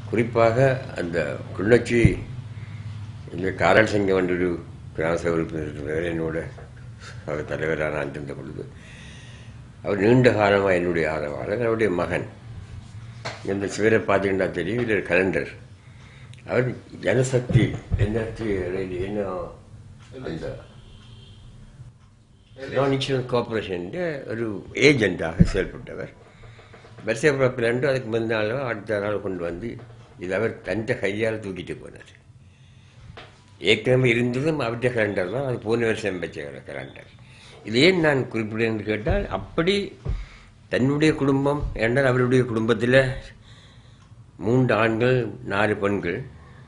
குறிப்பாக அந்த கிளிநொச்சி இந்த காரல் சிங்கம் என்ற ஒரு கிராம உறுப்பினர் இருக்கிறவர் என்னோட அவர் தலைவராக நான் இருந்த பொழுது அவர் நீண்ட காலமாக என்னுடைய ஆதரவாளர் அவருடைய மகன் இந்த சிவரை பார்த்தீங்கன்னா தெரியும் இது கலண்டர் அவர் ஜனசக்தி என்ஆர்டி என்ன அந்த நான் இன்சூரன்ஸ் கார்பரேஷன் ஒரு ஏஜெண்டாக செயல்பட்டவர் வரிசை பிறப்பிலன்று அதுக்கு முந்தின நாளோ அடுத்த நாள் கொண்டு வந்து இது அவர் தந்த கையால் தூக்கிட்டு போனார் ஏற்கனவே இருந்ததும் அவருடைய கலண்டர் தான் அது போன வருஷம் வச்ச கலண்டர் இது ஏன் நான் குறிப்பிடுறேன் என்று கேட்டால் அப்படி தன்னுடைய குடும்பம் என்றால் அவருடைய குடும்பத்தில் மூன்று ஆண்கள் நாலு பெண்கள்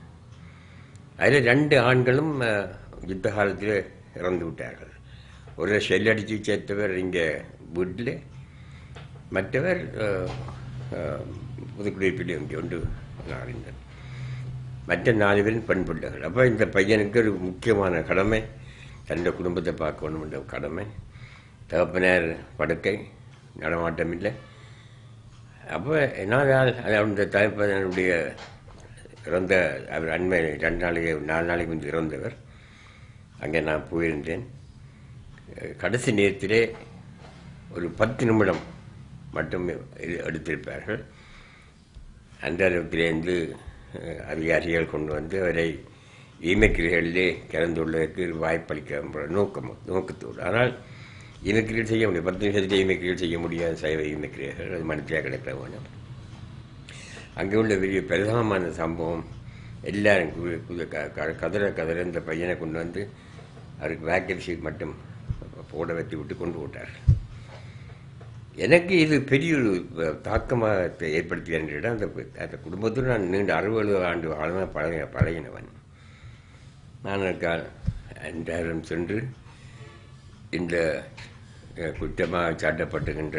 அதில் ரெண்டு ஆண்களும் அஹ், யுத்த காலத்தில் இறந்து விட்டார்கள் ஒரு ஷெல் அடித்து சேர்த்தவர் இங்கே வீட்டில் மற்றவர் அஹ், அஹ், புதுக்குடியிருப்பில் இங்கே உண்டு நான் அறிந்தேன் மற்ற நாலு பேரும் பெண் பிள்ளைகள் அப்போ இந்த பையனுக்கு ஒரு முக்கியமான கடமை தன்னுடைய குடும்பத்தை பார்க்கணும் என்ற கடமை தகப்பனார் படுக்கை நடமாட்டம் இல்லை அப்போ என்னால் அந்த தகப்பனுடைய இறந்த அவர் அண்மை ரெண்டு நாளைக்கு நாலு நாளைக்கு முந்தி இறந்தவர் அங்கே நான் போயிருந்தேன் அஹ் கடைசி நேரத்திலே ஒரு பத்து நிமிடம் மட்டும் எ- எடுத்திருப்பார்கள் அந்த அளவுக்கிலேருந்து அஹ், அதிகாரிகள் கொண்டு வந்து அவரை ஈமக்கிரிகளிலே கலந்துள்ளதற்கு வாய்ப்பளிக்க நோக்கம் நோக்கத்தோடு ஆனால் ஈமக்கிரியல் செய்ய முடியும் பத்து நிமிஷத்தில் ஈமக்கிரியல் செய்ய முடியாத சைவ ஈமக்கிரியர்கள் அது மனத்தியாக கிடக்க வேணும் அங்கே உள்ள பெரிய பிரதானமான சம்பவம் எல்லாரும் கு- கு- க- க- கதற கதற இந்த பையனை கொண்டு வந்து அவருக்கு வேக்கன்சி மட்டும் போட வச்சு விட்டு கொண்டு விட்டார் எனக்கு இது பெரிய ஒரு தாக்கமாக ஏற்படுத்திய இடம் அந்த அந்த குடும்பத்தில் நான் நீண்ட அறுபது ஆண்டு காலமாக பழக பழகினவன் நான் அன்றாடம் சென்று இந்த அஹ், குற்றமாக சாட்டப்பட்டுகின்ற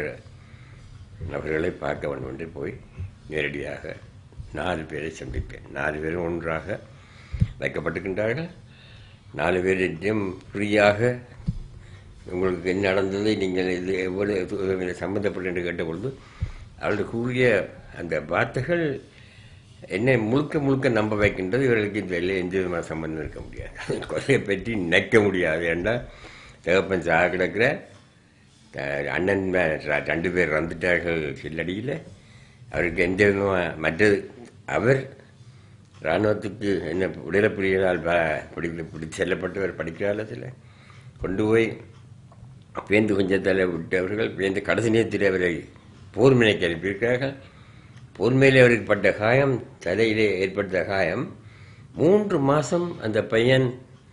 நபர்களை பார்க்க வேண்டும் என்று போய் நேரடியாக நாலு பேரை சந்திப்பேன் நாலு பேரும் ஒன்றாக வைக்கப்பட்டிருக்கின்றார்கள் நாலு பேரிடம் ஃப்ரீயாக உங்களுக்கு என்ன நடந்தது நீங்கள் இது எவ்வளவு இதில் சம்மந்தப்பட்டு என்று கேட்டபொழுது அவர்கள் கூறிய அந்த வார்த்தைகள் என்னை முழுக்க முழுக்க நம்ப வைக்கின்றது இவர்களுக்கு இந்த எல்லை எந்த விதமான சம்பந்தம் இருக்க முடியாது கொலையை பற்றி நினைக்க முடியாது ஏன்னா தகப்பன் சாக கிடக்கிற த- அண்ணன் மே- ர- ரெண்டு பேர் வந்துட்டார்கள் சில்லடியில் அவருக்கு எந்த விதமாக மற்றது அவர் இராணுவத்துக்கு என்ன விடுதலை புலிகளால் ப- பிடி பிடித்து செல்லப்பட்டவர் படிக்கிற காலத்தில் கொண்டு போய் பேந்து கொஞ்சத்தில் விட்டவர்கள் பேந்து கடைசி நேரத்தில் அவரை போர்முனைக்கு அனுப்பியிருக்கிறார்கள் போர்மையில் அவருக்கு பட்ட காயம் தலையிலே ஏற்பட்ட காயம் மூன்று மாதம் அந்த பையன்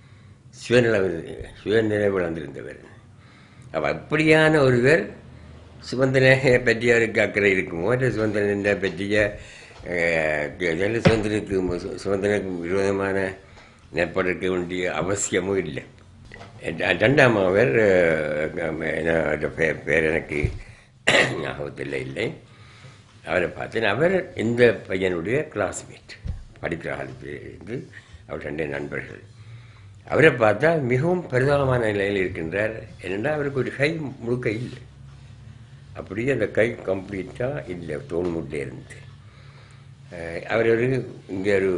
சுயநல சுயநிலை வளர்ந்திருந்தவர் அவ அப்படியான ஒருவர் சுதந்திரனை பற்றி அவருக்கு அக்கறை இருக்குமோ இல்லை சுதந்திரனை பற்றிய அஹ், ஜன சுதந்திரத்துக்கு மு- சு- சுதந்திரத்துக்கு விரோதமான நிற்பதற்கு வேண்டிய அவசியமும் இல்லை ரெ- ரெண்டாம் அவர் அஹ், என்ன அவருடைய பேர் பேர் எனக்கு ஞாபகத்தில் இல்லை அவரை பார்த்தேன் அவர் இந்த பையனுடைய கிளாஸ்மேட் படிக்கிற காலத்திலிருந்து அவர் ரெண்டு நண்பர்கள் அவரை பார்த்தா மிகவும் பிரதானமான நிலையில் இருக்கின்றார் என்னென்னா அவருக்கு ஒரு கை முழுக்க இல்லை அப்படியே அந்த கை கம்ப்ளீட்டாக இல்லை தோல்முட்டில் இருந்து அஹ் அவர் ஒரு இங்கே ஒரு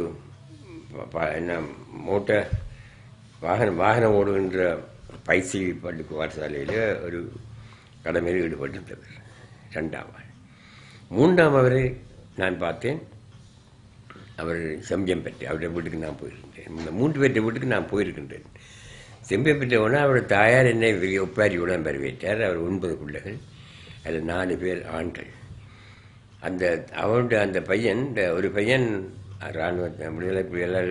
ப- என்ன மோட்டார் வாகனம் வாகனம் ஓடுகின்ற பைசி பள்ளி பாடசாலையில் ஒரு கடமையில் ஈடுபட்டிருந்தவர் ரெண்டாம் ஆள் மூன்றாம் அவரை நான் பார்த்தேன் அவர் செம்பியம் பெற்று அவருடைய வீட்டுக்கு நான் போயிருக்கின்றேன் இந்த மூன்று பேர்த்த வீட்டுக்கு நான் போயிருக்கின்றேன் செம்பியம் பெற்றவுடனே அவருடைய தாயார் என்னை பெரிய ஒப்பாரியுடன் வரவேற்றார் அவர் ஒன்பது பிள்ளைகள் அதில் நாலு பேர் ஆண்கள் அந்த அவருடைய அந்த பையன் இந்த ஒரு பையன் இராணுவ விடுதலை புலிகளால்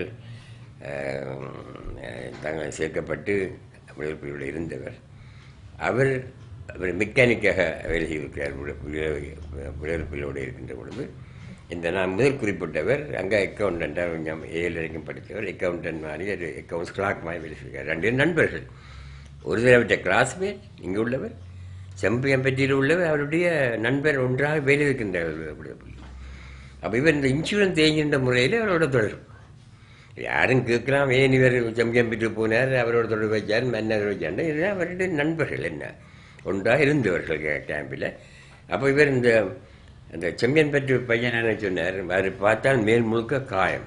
தாங்கள் சேர்க்கப்பட்டு விடுதலை புலிகளில் இருந்தவர் அவர் அவர் மெக்கானிக்காக வேலை செய்திருக்கிறார் விடுதலை புலிகளோடு இருக்கின்ற பொழுது இந்த நான் முதல் குறிப்பிட்டவர் அங்கே அக்கௌண்டண்ட்டாக கொஞ்சம் ஏழு வரைக்கும் படித்தவர் அக்கௌண்டன்ட் மாதிரி ஒரு அக்கௌண்ட்ஸ் கிளாக் மாதிரி வேலை செய்கிறார் ரெண்டு நண்பர்கள் ஒரு தடவை கிளாஸ்மேட் இங்கே உள்ளவர் செம்பியம்பட்டியில் உள்ளவர் அவருடைய நண்பர் ஒன்றாக வேலை இருக்கின்றவர் விடுதலை புலி அப்போ இவர் இந்த இன்சூரன்ஸ் ஏஜென்ற முறையில் அவரோட தொடர்பு யாரும் கேட்கலாம் ஏன் இவர் செம்பியம் பெற்று போனார் அவரோட தொடர்பு வச்சார் மன்னர் வச்சார் இதுதான் அவருடைய நண்பர்கள் என்ன ஒன்றாக இருந்தவர்கள் கே- கேம்பில் அப்போ இவர் இந்த அந்த செம்பியன் பெற்று பையன் என்ன சொன்னார் அவர் பார்த்தால் மேல் முழுக்க காயம்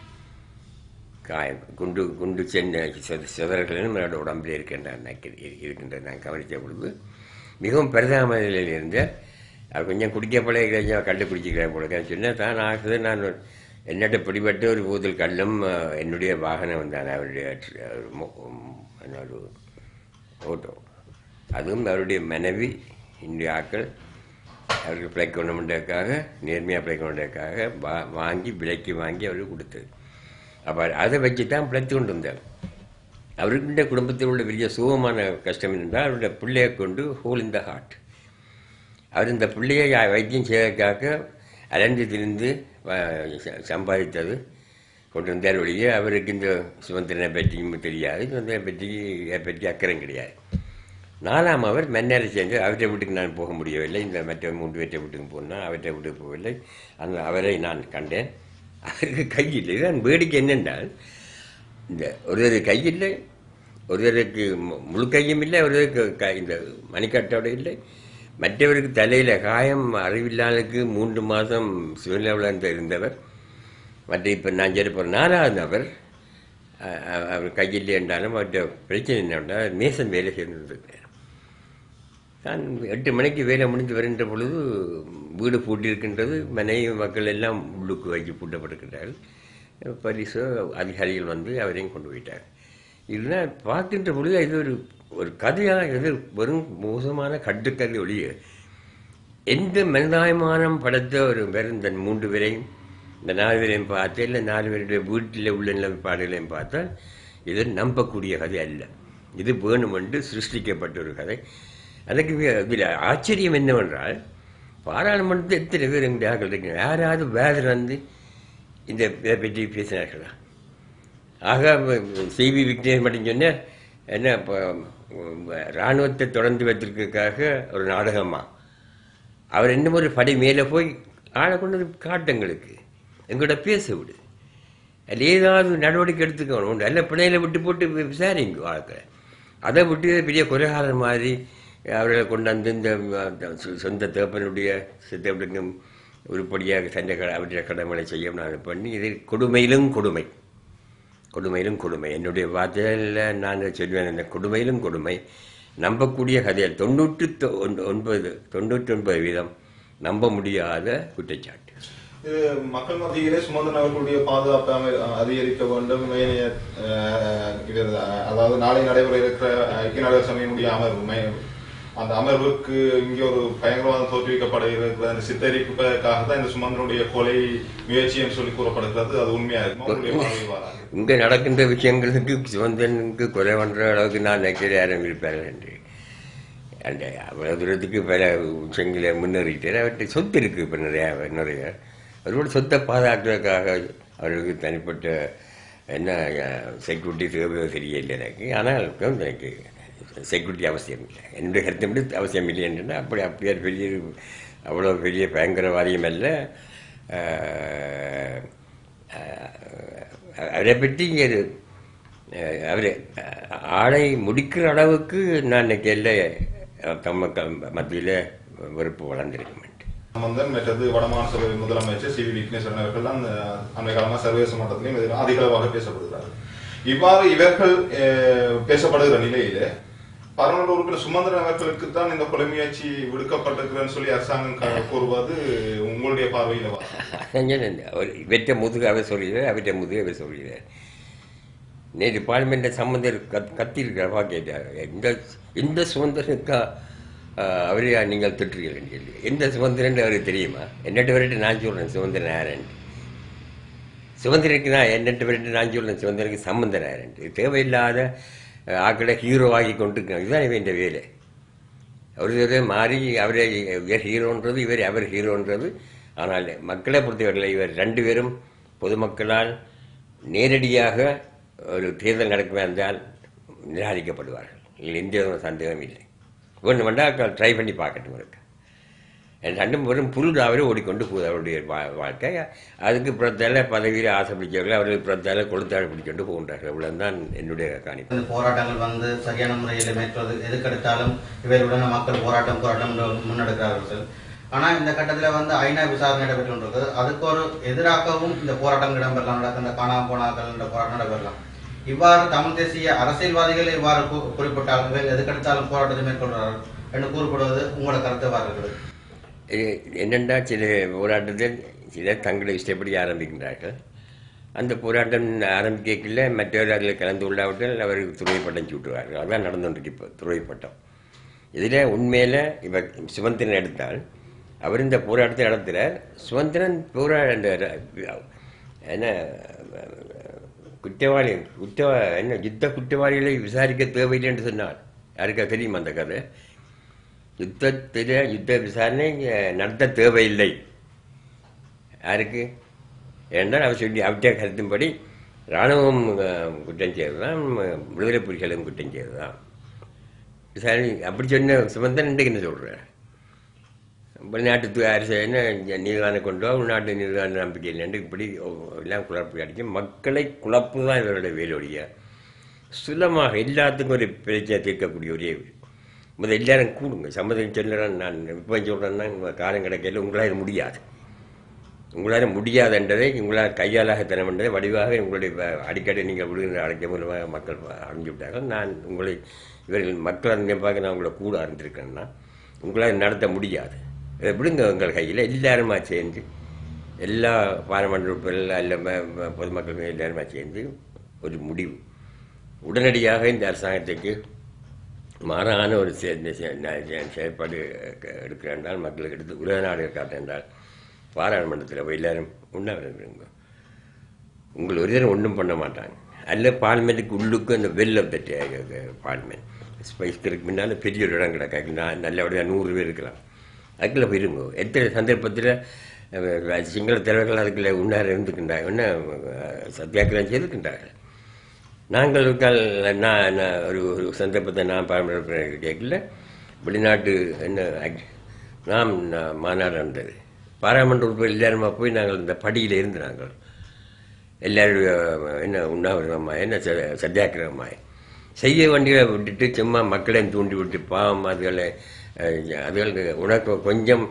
காயம் குண்டு குண்டு சென்ன சிதறல்களும் என்னோட உடம்பில் இருக்கின்ற இருக்கின்ற நான் கவனித்த பொழுது மிகவும் பரிதாப நிலையில் இருந்த அவர் கொஞ்சம் குடிக்க போல கொஞ்சம் கண்டு குடிச்சிக்கிறேன் போல சொன்னேன் தான் ஆகுது நான் என்னட்ட பிடிபட்ட ஒரு பூதல் கல்லும் அஹ், என்னுடைய வாகனம் வந்தான் அவருடைய அஹ், மு- உம், என்ன ஒரு ஓட்டோ அதுவும் அவருடைய மனைவி இந்திய ஆட்கள் அவருக்கு பிழைக்க வேண்டுமென்றதுக்காக நேர்மையாக பிழைக்க வேண்டியதுக்காக வா வாங்கி விலைக்கு வாங்கி அவருக்கு கொடுத்தது அப்போ அதை வச்சு தான் பிழைத்து கொண்டு வந்தார் அவருக்கிட்ட குடும்பத்தில் உள்ள பெரிய சுகமான கஷ்டம் என்னென்றால் அவருடைய பிள்ளையை கொண்டு ஹோல் இன் த ஹார்ட் அவர் இந்த பிள்ளையை யா- வைத்தியம் செய்வதற்காக அலைந்து திரிந்து வ- ச- சம்பாதித்தது கொண்டு வந்தார் ஒழிய அவருக்கு இந்த சுதந்திரனை பற்றியும் தெரியாது சுதந்திரனை பற்றி இதை பற்றி அக்கறை கிடையாது நாலாம் அவர் மன்னரை சேர்ந்து அவற்றை வீட்டுக்கு நான் போக முடியவில்லை இந்த மற்ற மூன்று பேற்றை வீட்டுக்கு போனால் அவற்றை வீட்டுக்கு போகவில்லை அந்த அவரை நான் கண்டேன் அவருக்கு கையில் நான் வேடிக்கை என்னென்றால் இந்த ஒருவர் கையில் ஒருவருக்கு மு- முழு கையும் இல்லை ஒருவருக்கு க இந்த மணிக்கட்டோட இல்லை மற்றவருக்கு தலையில் காயம் அறிவில்லாதக்கு மூன்று மாதம் சுயநலவில் இருந்தவர் மற்ற இப்போ நான் சொல்ல நாலாவது நபர் அ- அ- அவர் கையில் என்றாலும் அவர்கிட்ட பிரச்சனை என்னன்னா மேசன் வேலை செய்திருந்தார் நான் எட்டு மணிக்கு வேலை முடிந்து வருகின்ற பொழுது வீடு பூட்டியிருக்கின்றது மனைவி மக்கள் எல்லாம் உள்ளுக்கு வைத்து பூட்டப்பட்டிருக்கிறார்கள் பரிசோ அதிகாரிகள் வந்து அவரையும் கொண்டு போயிட்டார் இதெல்லாம் பார்க்கின்ற பொழுது இது ஒரு ஒரு கதையாக இது வெறும் மோசமான கட்டுக்கதை ஒழிய எந்த மனிதாயமானம் படைத்த ஒரு வெறும் இந்த மூன்று பேரையும் இந்த நாலு பேரையும் பார்த்து இல்லை நாலு பேருடைய வீட்டில் உள்ள நிலைப்பாடுகளையும் பார்த்தால் இது நம்பக்கூடிய கதை அல்ல இது வேணுமென்று சிருஷ்டிக்கப்பட்ட ஒரு கதை அதுக்கு வி- இதில் ஆச்சரியம் என்னவென்றால் பாராளுமன்றத்தில் எத்தனை பேர் எங்கள் ஆக்கள் இருக்கிறாங்க யாராவது வேதர் வந்து இந்த இதை பற்றி பேசினார்களா ஆக சிவி விக்னேஷ் மட்டும் சொன்னார் என்ன இப்போ இராணுவத்தை தொடர்ந்து வைத்திருக்கிறதுக்காக ஒரு நாடகமா அவர் இன்னும் ஒரு படை மேலே போய் ஆளை கொண்டு வந்து காட்டுங்களுக்கு எங்கள்கிட்ட பேச விடு அதில் ஏதாவது நடவடிக்கை எடுத்துக்கணும் உண்டு அல்ல பிணையில விட்டு போட்டு வி- விசாரிங்க ஆட்களை அதை விட்டு பெரிய கொலைகாரர் மாதிரி அவர்களை கொண்டாந்து இந்த அஹ், சொ- சொந்த தேப்பனுடைய சித்தப்படிக்கும் உருப்படியாக சண்டை கடை அவருடைய கடமைகளை செய்ய நான் பண்ணி இது கொடுமையிலும் கொடுமை கொடுமையிலும் கொடுமை என்னுடைய வார்த்தையில் நான் சொல்வேன் இந்த கொடுமையிலும் கொடுமை நம்பக்கூடிய கதையில் தொண்ணூற்று தொ- ஒன்- ஒன்பது தொண்ணூற்றி ஒன்பது வீதம் நம்ப முடியாத குற்றச்சாட்டு இது மக்கள் மத்தியிலே சுமந்திரன் அவர்களுடைய பாதுகாப்பை அமை- அதிகரிக்க வேண்டும் ஏனைய, அஹ், இது, அதாவது நாளை நடைபெற இருக்கிற ஐக்கிய நாடுகள் சபையினுடைய அமர்வு மே- அந்த அமர்வுக்கு இங்கே ஒரு பயங்கரவாதம் தோற்றுவிக்கப்பட இருக்கிற அந்த சித்தரிப்புக்காக தான் இந்த சுமந்திரனுடைய கொலை முயற்சி என்று சொல்லி கூறப்படுகிறது அது உண்மையா இருக்கும் உங்களுடைய பார்வை வாராது இங்கே நடக்கின்ற விஷயங்களுக்கு சிவந்தனுக்கு கொலை பண்ணுற அளவுக்கு நான் நினைக்கிற யாரும் இருப்பார்கள் என்று அந்த அவ்வளோ தூரத்துக்கு பல விஷயங்களை முன்னேறிட்டார் அவர்கிட்ட சொத்து இருக்குது இப்போ நிறையா நிறைய அவரோட சொத்தை பாதுகாக்கிறதுக்காக அவருக்கு தனிப்பட்ட என்ன செக்யூரிட்டி தேவையோ தெரியல எனக்கு ஆனால் எனக்கு செக்யூரிட்டி அவசியம் இல்லை என்னுடைய கருத்தை மட்டும் அவசியம் இல்லை என்றால் அப்படி அப்படியே பெரிய அவ்வளோ பெரிய பயங்கரவாதியும் அல்ல அஹ், அஹ், அவரை பற்றி இங்கே அவர் ஆளை முடிக்கிற அளவுக்கு நான் இன்னைக்கு இல்லை தம்ம மத்தியில் வெறுப்பு வளர்ந்துருக்குமெண்டு சம்பந்தன் மற்றது வடமாநில சபை முதலமைச்சர் சி வி விக்னேஸ்வரன் அவர்கள் தான் அண்மை காலமாக சர்வதேச மட்டத்திலும் இதில் அதிகளவாக பேசப்படுகிறார்கள் இவ்வாறு இவர்கள் அஹ், பேசப்படுகிற நிலையிலே பதினொன்று உறுப்பினர் சுமந்திரன் அவர்களுக்கு தான் இந்த கொலை முயற்சி விடுக்கப்பட்டிருக்கிறன்னு சொல்லி அரசாங்கம் க- கூறுவது உங்களுடைய பார்வையில் வா அதான் அவர் இவற்றை முதுகு அவர் சொல்கிறார் அவற்றை முதுகு அவர் சொல்கிறார் நேற்று பார்லிமெண்ட்டை சம்பந்தர் கத் கத்திருக்கிறப்பா கேட்டார் இந்த இந்த சுதந்திரனுக்கா ஆஹ், அவரையா நீங்கள் திட்டுறீங்கன்னு சொல்லி எந்த சுதந்திரன் அவருக்கு தெரியுமா என்னட்டு வரைட்டு நான் சொல்கிறேன் சுதந்திரன் யாரன்ட்டு சுதந்திரனுக்கு நான் என்னட்டு வரைட்டு நான் சொல்கிறேன் சுதந்திரனுக்கு சம்பந்தம் யாரன்ட்டு இது தேவையில்லாத ஆஹ், ஆக்களை ஹீரோ ஆகி கொண்டு இதுதான் இவன் வேலை அவர் மாறி அவரே இவர் ஹீரோன்றது இவர் அவர் ஹீரோன்றது ஆனால் மக்களை பொறுத்தவரையில் இவர் ரெண்டு பேரும் பொதுமக்களால் நேரடியாக ஒரு தேர்தல் நடக்குமே என்றால் நிராகரிக்கப்படுவார்கள் இதில் எந்த ஒரு சந்தேகம் இல்லை ஒன்று வேண்டாம் ட்ரை பண்ணி பார்க்கட்டும் இருக்கு என் ரெண்டும் வெறும் புல்காகவே ஓடிக்கொண்டு போகுது அவருடைய வா- வாழ்க்கை அதுக்கு புறத்தால பதவியில் ஆசை பிடிச்சவர்கள் அவர்கள் புறத்தால கொளுத்தாழ் பிடிக்கொண்டு போகின்றார்கள் இவ்வளவுதான் என்னுடைய காணிப்பு இந்த போராட்டங்கள் வந்து சரியான முறையில் மேற்கொள்வது எதுக்கெடுத்தாலும் இவர்களுடன் மக்கள் போராட்டம் போராட்டம் என்று முன்னெடுக்கிறார்கள் சார் ஆனா இந்த கட்டத்துல வந்து ஐநா விசாரணை நடைபெற்று கொண்டிருக்கு அதுக்கு ஒரு எதிராகவும் இந்த போராட்டம் இடம்பெறலாம் நடக்க இந்த காணாம போனாக்கள் என்ற போராட்டம் நடைபெறலாம் இவ்வாறு தமிழ் தேசிய அரசியல்வாதிகள் இவ்வாறு கு- குறிப்பிட்டார்கள் எதுக்கெடுத்தாலும் போராட்டத்தை மேற்கொள்கிறார்கள் என்று கூறப்படுவது உங்களோட கருத்து எவ்வாறு இருக்குது இது என்னென்னா சில போராட்டத்தில் சிலர் தங்களை இஷ்டப்படி ஆரம்பிக்கின்றார்கள் அந்த போராட்டம் ஆரம்பிக்கல மற்றவர்கள் கலந்து கொள்ளாவிட்டால் அவருக்கு துறை பட்டம் சூட்டுவார்கள் அதான் நடந்துகிட்டு இப்போ துறை பட்டம் இதில் உண்மையில் இவர் சுமந்திரன் எடுத்தால் அவர் இந்த போராட்டத்தை நடத்துகிறார் சுமந்திரன் போரா அந்த ர- என்ன குற்றவாளி குற்ற என்ன யுத்த குற்றவாளிகளை விசாரிக்க தேவையில்லை என்று சொன்னார் யாருக்கா தெரியுமா அந்த கதை யுத்தத்தில் யுத்த விசாரணை அஹ், நடத்த தேவையில்லை யாருக்கு என்றால் அவர் சொல்லி அவற்றை கருத்தின்படி இராணுவம் அஹ், குற்றம் செய்ததுதான் விடுதலை புலிகளும் குற்றம் செய்ததுதான் விசாரணை அப்படி சொன்ன சுமந்தன் இன்றைக்கு என்ன சொல்கிறார் வெளிநாட்டு அரசு என்ன நீதான கொண்டு வா உள்நாட்டு நீதான நம்பிக்கை இல்லைன்னு இப்படி எல்லாம் குழப்பி அடிச்சு மக்களை குழப்பு தான் இவருடைய வேலோடைய சுலமாக எல்லாத்துக்கும் ஒரு பிரச்சனை தீர்க்கக்கூடிய ஒரே வழி. முதல்ல எல்லாரும் கூடுங்க சம்மதம் சொல்லுறேன் நான் இப்போ சொல்கிறேன்னா காலம் கிடைக்கல உங்களால் முடியாது உங்களால் முடியாதுன்றதை உங்களால் கையாலாகத்தனம் என்றதை வடிவாக உங்களுடைய வ- அடிக்கடி நீங்கள் விடுகிற அழைக்க மூலமாக மக்கள் ப- அறிஞ்சு விட்டார்கள் நான் உங்களை இவர்கள் மக்கள் நினைப்பாக நான் உங்களை கூட அறிந்திருக்கேன்னா உங்களால் நடத்த முடியாது இதை விடுங்க உங்கள் கையில் எல்லாருமா சேர்ந்து எல்லா பாராளுமன்ற உறுப்பினர்கள் அல்ல ம- ம- பொதுமக்கள் எல்லாருமா சேர்ந்து ஒரு முடிவு உடனடியாக இந்த அரசாங்கத்துக்கு மாறான ஒரு செ- இந்த செ- ந- செ- செயற்பாடு க- எடுக்க என்றால் மக்களுக்கு எடுத்து உலக நாடு காட்ட என்றால் பாராளுமன்றத்தில் போய் எல்லாரும் உண்ணாவிரங்க உங்கள் ஒரு தரம் ஒன்றும் பண்ண மாட்டாங்க அல்ல பார்லிமெண்ட்டுக்கு உள்ளுக்கு அந்த வெல் ஆஃப் தட் பார்லிமெண்ட் ஸ்பைஸ்க்கு முன்னால் பெரிய ஒரு இடம் கிடக்காது நான் நல்லபடியாக நூறு பேர் இருக்கலாம் அதுக்குள்ளே போயிருங்க எத்தனை சந்தர்ப்பத்தில் அஹ், சிங்கள தலைவர்கள் அதுக்குள்ளே உண்ணார இருந்துக்கின்றாங்க இன்னும் சத்தியாகிரகம் செய்திருக்கின்றார்கள் நாங்கள் இருக்கால் நான் நான் ஒரு ஒரு சந்தர்ப்பத்தை நான் பாராமரிப்பு கேட்கல வெளிநாட்டு என்ன ஆக்ட்- நாம் நான் மாநாடு நடந்தது பாராளுமன்ற உறுப்பினர் எல்லாருமா போய் நாங்கள் இந்த படியில் இருந்து நாங்கள் எல்லாருடைய என்ன உண்ணாவிரதமாக என்ன ச- சத்தியாகிரகமாய் செய்ய வேண்டிய விட்டுட்டு சும்மா மக்களையும் தூண்டி விட்டு பாவம் அதுகளை அஹ், அதுகளுக்கு உனக்கு கொஞ்சம்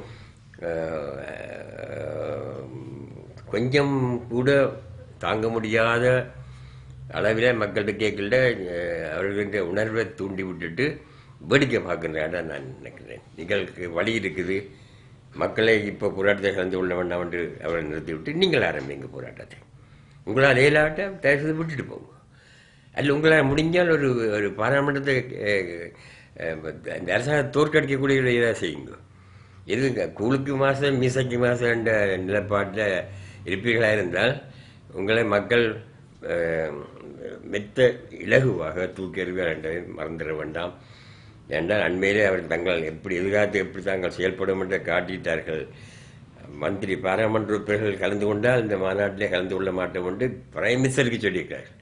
அஹ், கொஞ்சம் கூட தாங்க முடியாத அளவில் மக்கள்கிட்ட கேட்கல அஹ், அவர்களுடைய உணர்வை தூண்டி விட்டுட்டு வேடிக்கை பார்க்கின்றான் நான் நினைக்கிறேன் நிகழ்க்கு வழி இருக்குது மக்களை இப்போ போராட்டத்தை கலந்து கொள்ள வேண்டாம் என்று அவரை நிறுத்திவிட்டு நீங்கள் ஆரம்பிங்க போராட்டத்தை உங்களால் இயலாட்ட தயவு செய்து விட்டுட்டு போங்க அல்ல உங்களால் முடிஞ்சால் ஒரு ஒரு பாராளுமன்றத்தை அஹ், அஹ், இந்த அரசாங்க தோற்கடிக்கக்கூடிய ஒரு இதாக செய்யுங்க எதுங்க கூழுக்கு மாதம் மீசைக்கு மாதம் என்ற நிலைப்பாட்டில் இருப்பீர்களாக இருந்தால் உங்களை மக்கள் அஹ், மெத்த இலகுவாக தூக்கி எறிவார் என்பதை மறந்துட வேண்டாம் என்றால் அண்மையிலே அவர் தங்கள் எப்படி எதிர்காலத்தை எப்படி தாங்கள் செயல்படும் என்று காட்டிட்டார்கள் மந்திரி பாராளுமன்ற உறுப்பினர்கள் கலந்து கொண்டால் இந்த மாநாட்டிலே கலந்து கொள்ள மாட்டோம் என்று பிரைம் மினிஸ்டருக்கு சொல்லியிருக்கிறார்கள்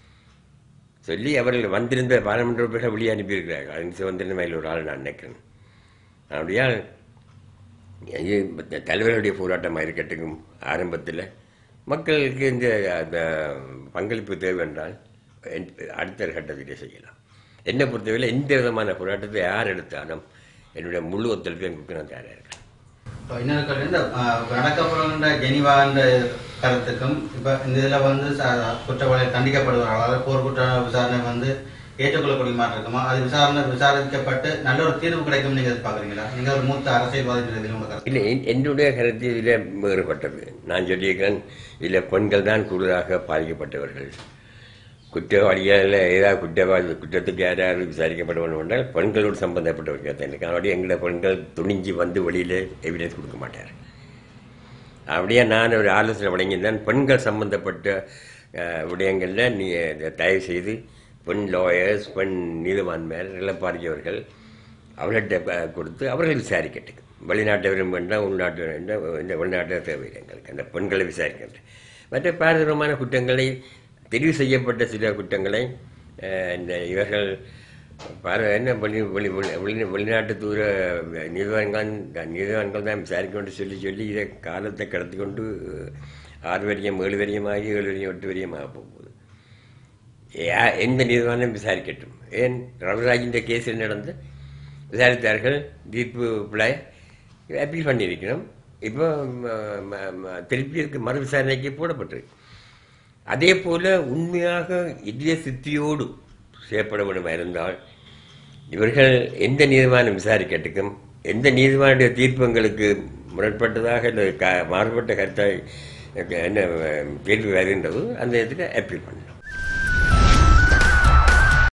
சொல்லி அவர்கள் வந்திருந்த பாராளுமன்ற உறுப்பினர்கள் வெளியே அனுப்பியிருக்கிறார்கள் அதன் சிவந்திரன் மேல் ஒரு ஆள் நான் நினைக்கிறேன் அப்படியால் இது இந்த தலைவர்களுடைய போராட்டமாக இருக்கட்டும் ஆரம்பத்தில் மக்களுக்கு இந்த அந்த பங்களிப்பு தேவை என்றால் என்- அடுத்த கட்டத்திலே செய்யலாம் என்னை பொறுத்தவரை எந்த விதமான போராட்டத்தை யார் எடுத்தாலும் என்னுடைய முழு ஒத்துழைப்பையும் கொடுக்க நான் தயாராக இருக்கேன் இப்போ இன்னொரு கேள்வி இந்த அஹ், நடக்கப்படுகின்ற ஜெனிவா என்ற கருத்துக்கும் இப்போ இந்த இதில் வந்து ச- குற்றவாளிகள் தண்டிக்கப்படுவார்கள் அதாவது போர் குற்ற விசாரணை வந்து ஏற்றுக்கொள்ளக்கூடிய மாதிரி இருக்குமா அது விசாரணை விசாரிக்கப்பட்டு நல்ல ஒரு தீர்வு கிடைக்கும் நீங்க எதிர்பார்க்குறீங்களா நீங்க ஒரு மூத்த அரசியல்வாதி இதில் உங்க கருத்து இல்லை என்- என்னுடைய கருத்து இதில் வேறுபட்டது நான் சொல்லியிருக்கிறேன் இதில் பெண்கள் தான் கூடுதலாக பாதிக்கப்பட்டவர்கள் குற்றவாளிகள் ஏதாவது குற்றவாளி குற்றத்துக்கு யாராவது விசாரிக்கப்பட வேண்டும் என்றால் பெண்களோடு சம்பந்தப்பட்டவர்கள் தான் இருக்கு அவருடைய எங்களை பெண்கள் துணிஞ்சு வந்து வெளியில் எவிடன்ஸ் கொடுக்க மாட்டார் அப்படியே நான் ஒரு ஆலோசனை வழங்கியிருந்தேன் பெண்கள் சம்பந்தப்பட்ட அஹ், விடயங்கள்ல நீ இதை தயவு செய்து பெண் லாயர்ஸ் பெண் நீதிவான்மையர் இளப்பாரியவர்கள் அவர்கள்ட்ட ப- கொடுத்து அவர்கள் விசாரிக்கட்டும் வெளிநாட்டவரும் வேண்டாம் உள்நாட்டு வேண்டாம் இந்த வெளிநாட்டு தேவையில்லை எங்களுக்கு அந்த பெண்களை விசாரிக்கின்ற மற்ற பாரதூரமான குற்றங்களை தெரிவு செய்யப்பட்ட சில குற்றங்களை அஹ், இந்த இவர்கள் பார என்ன வெளி வெளி வெளி வெளி வெளிநாட்டு தூர நீதிவான்கள் நீதிவான்கள் தான் விசாரிக்க வேண்டும் சொல்லி சொல்லி இதை காலத்தை கடத்தி கொண்டு ஆறு வரியம் ஏழு வரியமாகி ஏழு வரியம் எட்டு வரியமாக போகுது யா- எந்த நீதிவானும் விசாரிக்கட்டும் ஏன் ரவிராஜின் கேஸில் நடந்து விசாரித்தார்கள் தீர்ப்பு பிள்ளை அப்பீல் பண்ணியிருக்கணும் இப்போ ம- ம- ம- திருப்பி இருக்கு மறு விசாரணைக்கு போடப்பட்டிருக்கு அதே போல உண்மையாக இதய சித்தியோடு செய்யப்பட வேண்டுமா இருந்தால் இவர்கள் எந்த நீதிமானம் விசாரிக்கட்டுக்கும் எந்த நீதிமானுடைய தீர்ப்புங்களுக்கு முரண்பட்டதாக இல்லை க மாறுபட்ட கருத்தாய் என்ன அஹ், கேள்வி வருகின்றதோ அந்த இடத்துல அப்பீல் பண்ணணும்